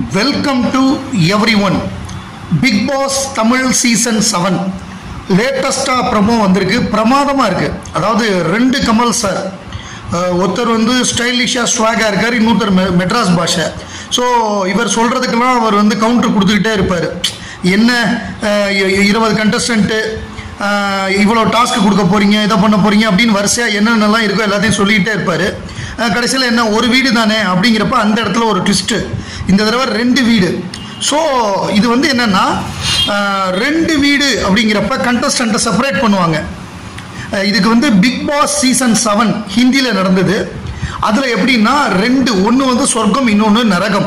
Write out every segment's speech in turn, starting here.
welcome to everyone Bigg Boss Tamil season seven லேட்டஸ்டாக promo வந்திருக்கு பிரமாதமாக இருக்குது அதாவது ரெண்டு கமல் சார் அஹ், ஒருத்தர் வந்து ஸ்டைலிஷாக ஸ்வாகாக இருக்கார் இன்னொருத்தர் மெ மெட்ராஸ் பாஷை ஸோ இவர் சொல்கிறதுக்கெல்லாம் அவர் வந்து கவுண்டர் கொடுத்துக்கிட்டே இருப்பார் என்ன அஹ், இ- இருபது கண்டஸ்டன்ட்டு இவ்வளோ டாஸ்க் கொடுக்க போகிறீங்க இதை பண்ண போகிறீங்க அப்படின்னு வரிசையாக என்னென்னலாம் இருக்கோ எல்லாத்தையும் சொல்லிக்கிட்டே இருப்பார் கடைசியில் என்ன ஒரு வீடு தானே அப்படிங்கிறப்ப அந்த இடத்துல ஒரு ட்விஸ்ட்டு இந்த தடவை ரெண்டு வீடு ஸோ இது வந்து என்னென்னா ரெண்டு வீடு அப்படிங்கிறப்ப கண்டஸ்டண்ட்டை செப்பரேட் பண்ணுவாங்க அஹ் இதுக்கு வந்து பிக் பாஸ் சீசன் செவன் ஹிந்தியில் நடந்தது அதில் எப்படின்னா ரெண்டு ஒன்று வந்து சொர்க்கம் இன்னொன்று நரகம்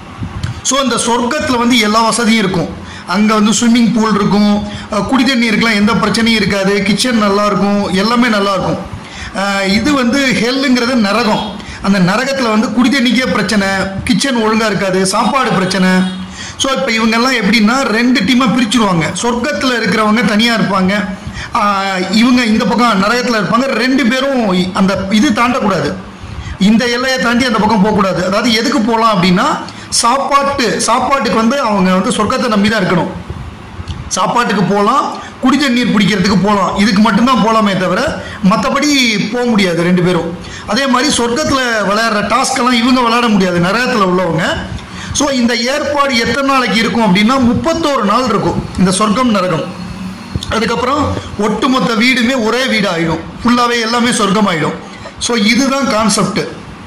ஸோ இந்த சொர்க்கத்தில் வந்து எல்லா வசதியும் இருக்கும் அங்கே வந்து ஸ்விம்மிங் பூல் இருக்கும் அஹ் குடி தண்ணி இருக்கலாம் எந்த பிரச்சனையும் இருக்காது கிச்சன் நல்லா இருக்கும் எல்லாமே நல்லா இருக்கும் அஹ் இது வந்து ஹெல்லுங்கிறது நரகம் அந்த நரகத்தில் வந்து குடி தண்ணிக்கே பிரச்சனை கிச்சன் ஒழுங்காக இருக்காது சாப்பாடு பிரச்சனை ஸோ இப்போ இவங்கெல்லாம் எப்படின்னா ரெண்டு டீமாக பிரிச்சுருவாங்க சொர்க்கத்தில் இருக்கிறவங்க தனியாக இருப்பாங்க அஹ் இவங்க இந்த பக்கம் நரகத்தில் இருப்பாங்க ரெண்டு பேரும் அந்த இது தாண்டக்கூடாது இந்த எல்லையை தாண்டி அந்த பக்கம் போகக்கூடாது அதாவது எதுக்கு போகலாம் அப்படின்னா சாப்பாட்டு சாப்பாட்டுக்கு வந்து அவங்க வந்து சொர்க்கத்தை நம்பி தான் இருக்கணும் சாப்பாட்டுக்கு போகலாம் குடி தண்ணீர் பிடிக்கிறதுக்கு போகலாம் இதுக்கு மட்டும்தான் போகலாமே தவிர மற்றபடி போக முடியாது ரெண்டு பேரும் அதே மாதிரி சொர்க்கத்தில் விளையாடுற டாஸ்க்கெல்லாம் இவங்க விளையாட முடியாது நரகத்தில் உள்ளவங்க ஸோ இந்த ஏற்பாடு எத்தனை நாளைக்கு இருக்கும் அப்படின்னா முப்பத்தோரு நாள் இருக்கும் இந்த சொர்க்கம் நரகம் அதுக்கப்புறம் ஒட்டுமொத்த வீடுமே ஒரே வீடு ஆகிடும் ஃபுல்லாகவே எல்லாமே சொர்க்கம் ஆகிடும் ஸோ இதுதான் கான்செப்ட்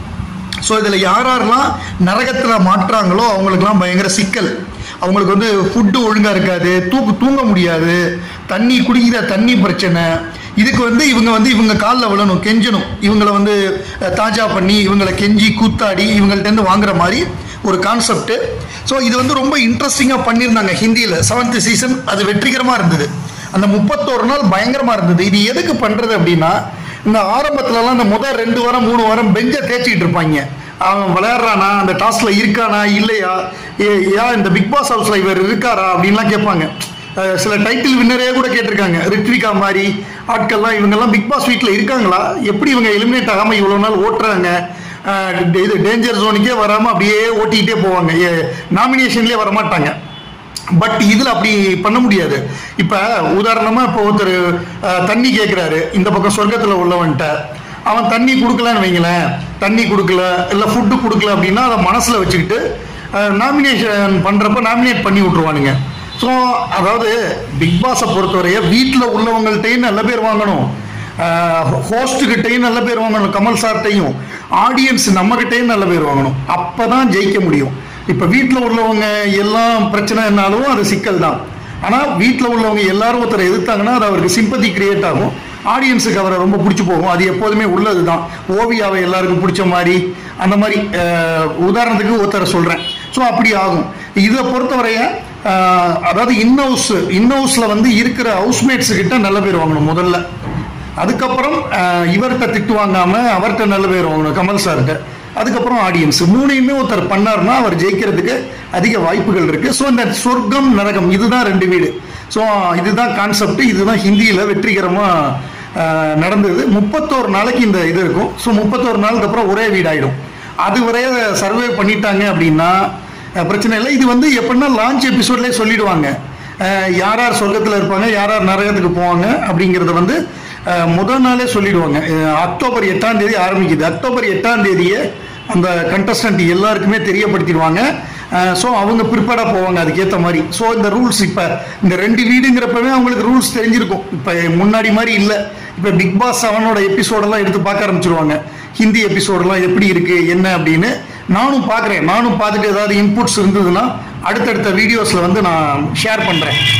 ஸோ இதில் யார் யாரெல்லாம் நரகத்தில் மாட்டுறாங்களோ அவங்களுக்குலாம் பயங்கர சிக்கல் அவங்களுக்கு வந்து ஃபுட்டு ஒழுங்காக இருக்காது தூக்கு தூங்க முடியாது தண்ணி குடிக்கிற தண்ணி பிரச்சனை இதுக்கு வந்து இவங்க வந்து இவங்க காலில் விழணும் கெஞ்சணும் இவங்களை வந்து அஹ், தாஜா பண்ணி இவங்களை கெஞ்சி கூத்தாடி இவங்கள்ட்டேருந்து வாங்குற மாதிரி ஒரு கான்செப்ட் ஸோ இது வந்து ரொம்ப இன்ட்ரெஸ்டிங்காக பண்ணியிருந்தாங்க ஹிந்தியில் செவன்த் சீசன் அது வெற்றிகரமாக இருந்தது அந்த முப்பத்தோரு நாள் பயங்கரமாக இருந்தது இது எதுக்கு பண்ணுறது அப்படின்னா இந்த ஆரம்பத்துலலாம் இந்த முதல் ரெண்டு வாரம் மூணு வாரம் பெஞ்சை தேய்ச்சிக்கிட்டு இருப்பாங்க அவன் விளையாடுறானா அந்த டாஸ்கில் இருக்கானா இல்லையா ஏ- ஏன் இந்த பிக் பாஸ் ஹவுஸில் இவர் இருக்காரா அப்படின்லாம் கேட்பாங்க அஹ் சில டைட்டில் வின்னரே கூட கேட்டிருக்காங்க ரித்விகா மாதிரி ஆட்கள்லாம் இவங்கெல்லாம் பிக் பாஸ் வீட்டில் இருக்காங்களா எப்படி இவங்க எலிமினேட் ஆகாமல் இவ்வளோ நாள் ஓட்டுறாங்க அஹ் இது டேஞ்சர் ஜோனுக்கே வராமல் அப்படியே ஓட்டிக்கிட்டே போவாங்க நாமினேஷன்லேயே வரமாட்டாங்க பட் இதில் அப்படி பண்ண முடியாது இப்போ உதாரணமாக இப்போ ஒருத்தர் அஹ், தண்ணி கேட்குறாரு இந்த பக்கம் சொர்க்கத்தில் உள்ளவன்ட்ட அவன் தண்ணி கொடுக்கலன்னு வைங்களேன் தண்ணி கொடுக்கல இல்லை ஃபுட்டு கொடுக்கல அப்படின்னா அதை மனசில் வச்சுக்கிட்டு நாமினேஷன் பண்ணுறப்ப நாமினேட் பண்ணி விட்ருவானுங்க ஸோ அதாவது பிக் பாஸை பொறுத்தவரைய வீட்டில் உள்ளவங்கள்ட்டையும் நல்ல பேர் வாங்கணும் ஹோஸ்ட்டுக்கிட்டையும் நல்ல பேர் வாங்கணும் கமல் சார்ட்டையும் ஆடியன்ஸ் நம்மகிட்டையும் நல்ல பேர் வாங்கணும் அப்போ தான் ஜெயிக்க முடியும் இப்போ வீட்டில் உள்ளவங்க எல்லாம் பிரச்சனைனாலும் அது சிக்கல் தான் ஆனால் வீட்டில் உள்ளவங்க எல்லாரும் ஒருத்தரை எதிர்த்தாங்கன்னா அது அவருக்கு சிம்பத்தி கிரியேட் ஆகும் ஆடியன்ஸுக்கு அவரை ரொம்ப பிடிச்சி போகும் அது எப்போதுமே உள்ளது தான் ஓவியாவை எல்லாருக்கும் பிடிச்ச மாதிரி அந்த மாதிரி அஹ், உதாரணத்துக்கு ஒருத்தரை சொல்கிறேன் ஸோ அப்படி ஆகும் இதை பொறுத்தவரைய அஹ், அதாவது இன்ஹவுஸ் இன்ஹவுஸில் வந்து இருக்கிற ஹவுஸ்மேட்ஸு கிட்ட நல்ல பேர் வாங்கணும் முதல்ல அதுக்கப்புறம் அஹ், இவர்கிட்ட திட்டு வாங்காம அவர்கிட்ட நல்ல பேர் வாங்கணும் கமல் சார்கிட்ட அதுக்கப்புறம் ஆடியன்ஸ் மூணையுமே ஒருத்தர் பண்ணார்னா அவர் ஜெயிக்கிறதுக்கு அதிக வாய்ப்புகள் இருக்கு ஸோ இந்த சொர்க்கம் நரகம் இதுதான் ரெண்டு வீடு ஸோ இதுதான் கான்செப்ட் இதுதான் ஹிந்தியில் வெற்றிகரமாக நடந்தது முப்பத்தோரு நாளைக்கு இந்த இது இருக்கும் ஸோ முப்பத்தோரு நாளுக்கு அப்புறம் ஒரே வீடாயிடும் அது வரைய சர்வே பண்ணிட்டாங்க அப்படின்னா அஹ், பிரச்சனை இல்லை இது வந்து எப்படின்னா லான்ச் எபிசோட்லேயே சொல்லிடுவாங்க அஹ் யார் யார் சொர்க்கத்தில் இருப்பாங்க யார் யார் நரகத்துக்கு போவாங்க அப்படிங்கிறத வந்து அஹ் முதல் நாளே சொல்லிடுவாங்க அஹ் அக்டோபர் எட்டாம் தேதி ஆரம்பிக்குது அக்டோபர் எட்டாம் தேதியே அந்த கண்டஸ்டன்ட் எல்லாருக்குமே தெரியப்படுத்திடுவாங்க ஸோ அவங்க ப்ரிப்பேர்டாக போவாங்க அதுக்கேற்ற மாதிரி ஸோ இந்த ரூல்ஸ் இப்போ இந்த ரெண்டு வீடுங்கிறப்பவே அவங்களுக்கு ரூல்ஸ் தெரிஞ்சிருக்கும் இப்போ முன்னாடி மாதிரி இல்லை இப்போ பிக் பாஸ் செவனோட எபிசோடெல்லாம் எடுத்து பார்க்க ஆரம்பிச்சிருவாங்க ஹிந்தி எபிசோடெல்லாம் எப்படி இருக்குது என்ன அப்படின்னு நானும் பார்க்குறேன் நானும் பார்த்துட்டு ஏதாவது இன்புட்ஸ் இருந்ததுன்னா அடுத்தடுத்த வீடியோஸில் வந்து நான் ஷேர் பண்ணுறேன்